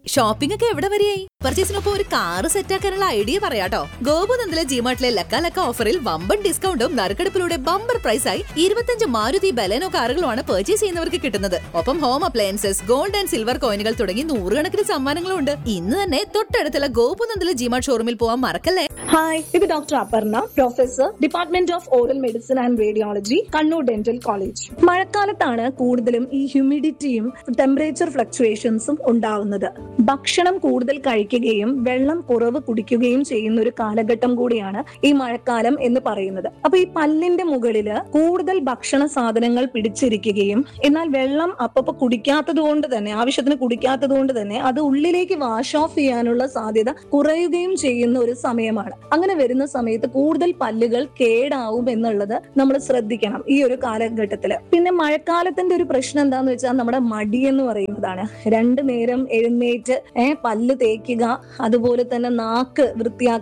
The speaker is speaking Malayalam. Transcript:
ഷോപ്പിംഗ് ഒക്കെ എവിടെ വരെയായി പർച്ചേസിനൊപ്പം ഒരു കാറ് സെറ്റാക്കാനുള്ള ഐഡിയ പറയാട്ടോ ഗോപുനന്ദിലെ ജിമാർട്ടിലെ ലക്ക ലക്ക ഓഫറിൽ വമ്പൻ ഡിസ്കൗണ്ടും നറുക്കെടുപ്പിലൂടെ ബമ്പർ പ്രൈസായി ഇരുപത്തഞ്ച് മാരുതി ബലേനോ കാറുകളുമാണ് പർച്ചേസ് ചെയ്യുന്നവർക്ക് കിട്ടുന്നത് ഒപ്പം home appliances gold and silver കോയിനുകൾ തുടങ്ങി നൂറുകണക്കിന് സമ്മാനങ്ങളും ഉണ്ട് ഇന്ന് തന്നെ തൊട്ടടുത്തുള്ള ഗോപുനന്ദിലെ ജിമാർട്ട് ഷോറൂമിൽ പോകാൻ മറക്കല്ലേ ഹായ് ഇത് doctor Aparna professor department of oral medicine and radiology Kannur dental college മഴക്കാലത്താണ് കൂടുതലും ഈ ഹ്യൂമിഡിറ്റിയും ടെമ്പറേച്ചർ ഫ്ലക്ച്വേഷൻസും ഉണ്ടാവുന്നത് ഭക്ഷണം കൂടുതൽ കഴിക്കുകയും വെള്ളം കുറവ് കുടിക്കുകയും ചെയ്യുന്ന ഒരു കാലഘട്ടം കൂടിയാണ് ഈ മഴക്കാലം എന്ന് പറയുന്നത് അപ്പൊ ഈ പല്ലിന്റെ മുകളില് കൂടുതൽ ഭക്ഷണ സാധനങ്ങൾ പിടിച്ചിരിക്കുകയും എന്നാൽ വെള്ളം അപ്പപ്പോ കുടിക്കാത്തത് കൊണ്ട് തന്നെ ആവശ്യത്തിന് കുടിക്കാത്തത് കൊണ്ട് തന്നെ അത് ഉള്ളിലേക്ക് വാഷ് ഓഫ് ചെയ്യാനുള്ള സാധ്യത കുറയുകയും ചെയ്യുന്ന ഒരു സമയമാണ് അങ്ങനെ വരുന്ന സമയത്ത് കൂടുതൽ പല്ലുകൾ കേടാവും എന്നുള്ളത് നമ്മൾ ശ്രദ്ധിക്കണം ഈ ഒരു കാലഘട്ടത്തില് പിന്നെ മഴക്കാലത്തിന്റെ ഒരു പ്രശ്നം എന്താന്ന് വെച്ചാൽ നമ്മുടെ മടി എന്ന് പറയുന്നതാണ് രണ്ടു നേരം എഴുന്നേറ്റ് ഏഹ് പല്ല് തേക്കുക അതുപോലെ തന്നെ നാക്ക് വൃത്തിയാക്കുക